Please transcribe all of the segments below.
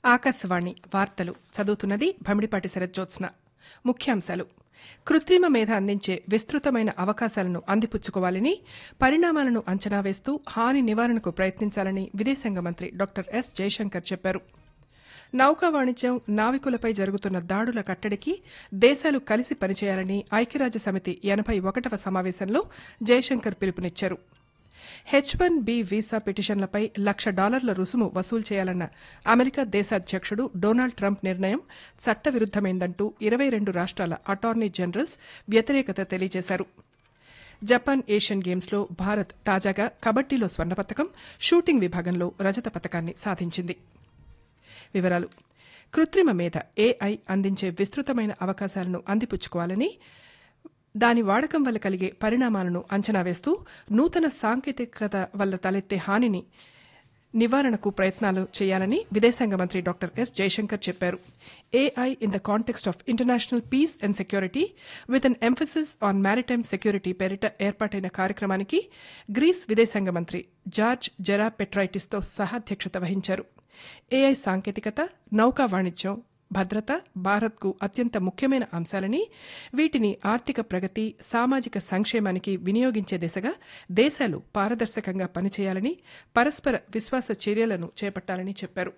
ఆకాశవాణి వార్తలు చదువుతున్నది భమిడిపాటి శరజ్జోత్స్న ముఖ్యాంశాలు కృత్రిమ మేధ అందించే విస్తృతమైన అవకాశాలను అందిపుచ్చుకోవాలని పరిణామాలను అంచనా వేస్తూ హాని నివారణకు ప్రయత్నించాలని విదేశాంగ మంత్రి డాక్టర్ ఎస్ జయశంకర్ చెప్పారు నౌకా వాణిజ్యం నావికులపై జరుగుతున్న దాడుల కట్టడికి దేశాలు కలిసి పనిచేయాలని ఐక్యరాజ్య సమితి ఎనబై ఒకటవ సమావేశంలో జయశంకర్ పిలుపునిచ్చారు హెచ్ వన్ బి వీసా పిటిషన్లపై లక్ష డాలర్ల రుసుము వసూలు చేయాలన్న అమెరికా దేశాధ్యక్షుడు డొనాల్డ్ ట్రంప్ నిర్ణయం చట్టవిరుద్దమైందంటూ ఇరవై రెండు రాష్ట్రాల అటార్నీ జనరల్స్ వ్యతిరేకత తెలియజేశారు జపాన్ ఏషియన్ గేమ్స్లో భారత్ తాజాగా కబడ్డీలో స్వర్ణ పతకం షూటింగ్ విభాగంలో రజత పతకాన్ని సాధించింది వివరాలు కృత్రిమ మేధ ఏఐ అందించే విస్తృతమైన అవకాశాలను అందిపుచ్చుకోవాలని దాని వాడకం వల్ల కలిగే పరిణామాలను అంచనా వేస్తూ నూతన సాంకేతికత వల్ల తలెత్తే హానిని నివారణకు ప్రయత్నాలు చేయాలని విదేశాంగ మంత్రి డాక్టర్ ఎస్ జయశంకర్ చెప్పారు AI in the context of international peace and security with an emphasis on maritime security పేరిట ఏర్పాటైన కార్యక్రమానికి గ్రీస్ విదేశాంగ మంత్రి జార్జ్ జెరా పెట్రైటిస్తో సహాధ్యక్షత వహించారు ఏఐ సాంకేతికత నౌకా వాణిజ్యం భద్రత భారత్కు అత్యంత ముఖ్యమైన అంశాలని వీటిని ఆర్థిక ప్రగతి సామాజిక సంక్షేమానికి వినియోగించే దిశగా దేశాలు పారదర్శకంగా పనిచేయాలని పరస్పర విశ్వాస చర్యలను చేపట్టాలని చెప్పారు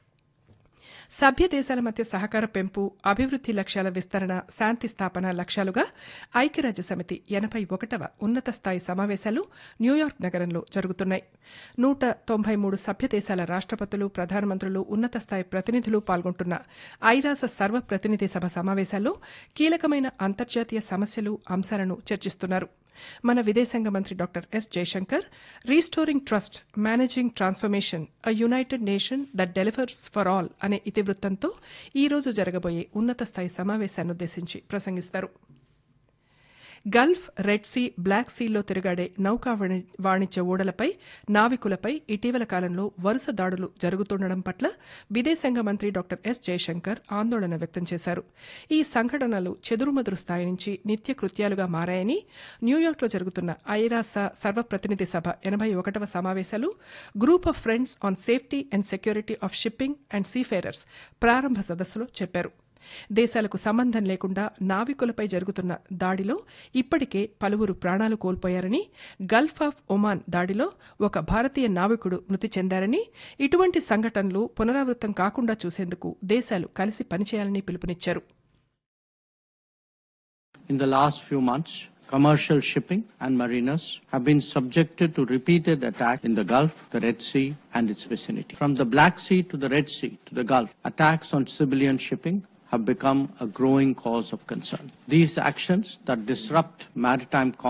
సభ్య దేశాల మధ్య సహకార పెంపు అభివృద్ది లక్ష్యాల విస్తరణ శాంతి స్థాపన లక్ష్యాలుగా ఐక్యరాజ్య సమితి ఎనబై ఒకటవ ఉన్నత స్థాయి సమావేశాలు న్యూయార్క్ నగరంలో జరుగుతున్నాయి నూట తొంభై మూడు సభ్య దేశాల రాష్టపతులు ప్రధానమంత్రులు ఉన్నత స్థాయి ప్రతినిధులు పాల్గొంటున్న ఐరాస సర్వప్రతినిధి సభ సమావేశాల్లో కీలకమైన అంతర్జాతీయ సమస్యలు అంశాలను చర్చిస్తున్నారు మన విదేశాంగ మంత్రి doctor S Jaishankar restoring trust managing transformation a United Nation that delivers for all అనే ఇతివృత్తంతో ఈ రోజు జరగబోయే ఉన్నత స్థాయి సమావేశాన్నుద్దేశించి ప్రసంగిస్తారు గల్ఫ్ రెడ్ సీ బ్లాక్ సీల్లో తిరుగాడే నౌకా వాణిజ్య ఓడలపై నావికులపై ఇటీవల కాలంలో వరుస దాడులు జరుగుతుండడం పట్ల విదేశాంగ మంత్రి డాక్టర్ ఎస్ జయశంకర్ ఆందోళన వ్యక్తం చేశారు ఈ సంఘటనలు చెదురుమదురు స్థాయి నుంచి నిత్య కృత్యాలుగా మారాయని న్యూయార్క్లో జరుగుతున్న ఐరాస సర్వప్రతినిధి సభ ఎనబై ఒకటవ సమావేశాలు group of friends on safety and security of shipping and seafarers ప్రారంభ సదస్సులో చెప్పారు దేశాలకు సంబంధం లేకుండా నావికులపై జరుగుతున్న దాడిలో ఇప్పటికే పలువురు ప్రాణాలు కోల్పోయారని గల్ఫ్ ఆఫ్ ఒమాన్ దాడిలో ఒక భారతీయ నావికుడు మృతి చెందారని ఇటువంటి సంఘటనలు పునరావృతం కాకుండా చూసేందుకు దేశాలు కలిసి పనిచేయాలని పిలుపునిచ్చారు In the last few months, commercial shipping and mariners have been subjected to repeated attacks in the Gulf, the Red Sea, and its vicinity. From the Black Sea to the Red Sea to the Gulf, attacks on civilian shipping have become a growing cause of concern. These actions that disrupt maritime